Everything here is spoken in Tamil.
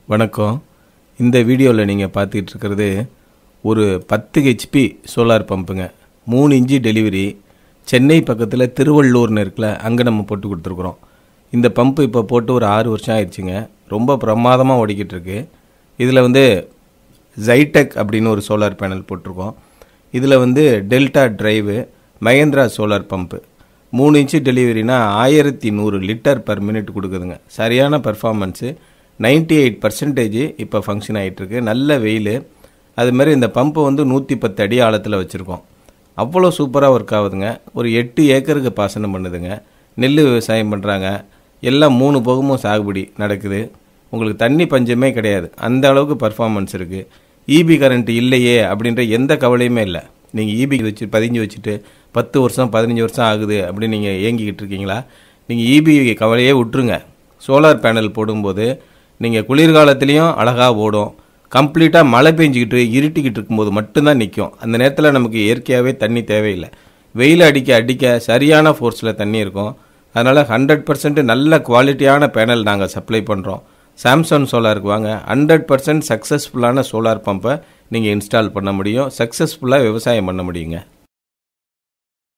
வணக்கம் இந்த வீடியோவில் நீங்கள் பார்த்துக்கிட்டு இருக்கிறது ஒரு பத்து ஹெச்பி சோலார் பம்புங்க மூணு இன்ச்சி டெலிவரி சென்னை பக்கத்தில் திருவள்ளூர்னு இருக்குல்ல அங்கே நம்ம போட்டு கொடுத்துருக்குறோம் இந்த பம்பு இப்போ போட்டு ஒரு ஆறு வருஷம் ஆயிடுச்சுங்க ரொம்ப பிரமாதமாக ஓடிக்கிட்டு இருக்கு இதில் வந்து ஜைடெக் அப்படின்னு ஒரு சோலார் பேனல் போட்டிருக்கோம் இதில் வந்து Delta drive Mahindra solar pump மூணு இன்ச்சு டெலிவரினா ஆயிரத்தி நூறு லிட்டர் பர் மினிட் கொடுக்குதுங்க சரியான பர்ஃபார்மன்ஸு 98% எயிட் பர்சன்டேஜ் இப்போ ஃபங்க்ஷன் ஆகிட்டுருக்கு நல்ல வெயில் அது மாதிரி இந்த பம்பை வந்து நூற்றி பத்து அடி ஆழத்தில் வச்சுருக்கோம் அவ்வளோ சூப்பராக ஒர்க் ஆகுதுங்க ஒரு எட்டு ஏக்கருக்கு பாசனம் பண்ணுதுங்க நெல் விவசாயம் பண்ணுறாங்க எல்லாம் மூணு போகமும் சாகுபடி நடக்குது உங்களுக்கு தண்ணி பஞ்சமே கிடையாது அந்த அளவுக்கு பர்ஃபார்மன்ஸ் இருக்குது இபி கரண்ட் இல்லையே அப்படின்ற எந்த கவலையுமே இல்லை நீங்கள் இபி வச்சு பதிஞ்சு வச்சுட்டு பத்து வருஷம் பதினஞ்சு வருஷம் ஆகுது அப்படின்னு நீங்கள் ஏங்கிக்கிட்டு இருக்கீங்களா நீங்கள் இபி கவலையே விட்டுருங்க சோலார் பேனல் போடும்போது நீங்கள் குளிர்காலத்துலேயும் அழகாக ஓடும் கம்ப்ளீட்டாக மழை பெஞ்சிக்கிட்டு இருட்டிக்கிட்டு இருக்கும்போது மட்டும்தான் நிற்கும் அந்த நேரத்தில் நமக்கு இயற்கையாகவே தண்ணி தேவையில்லை வெயில் அடிக்க அடிக்க சரியான ஃபோர்ஸில் தண்ணி இருக்கும் அதனால் ஹண்ட்ரட் பர்சன்ட் நல்ல குவாலிட்டியான பேனல் நாங்கள் சப்ளை பண்ணுறோம் சாம்சங் சோலாருக்கு வாங்க ஹண்ட்ரட் பர்சன்ட் சக்ஸஸ்ஃபுல்லான சோலார் பம்பை நீங்கள் இன்ஸ்டால் பண்ண முடியும் சக்ஸஸ்ஃபுல்லாக விவசாயம் பண்ண முடியுங்க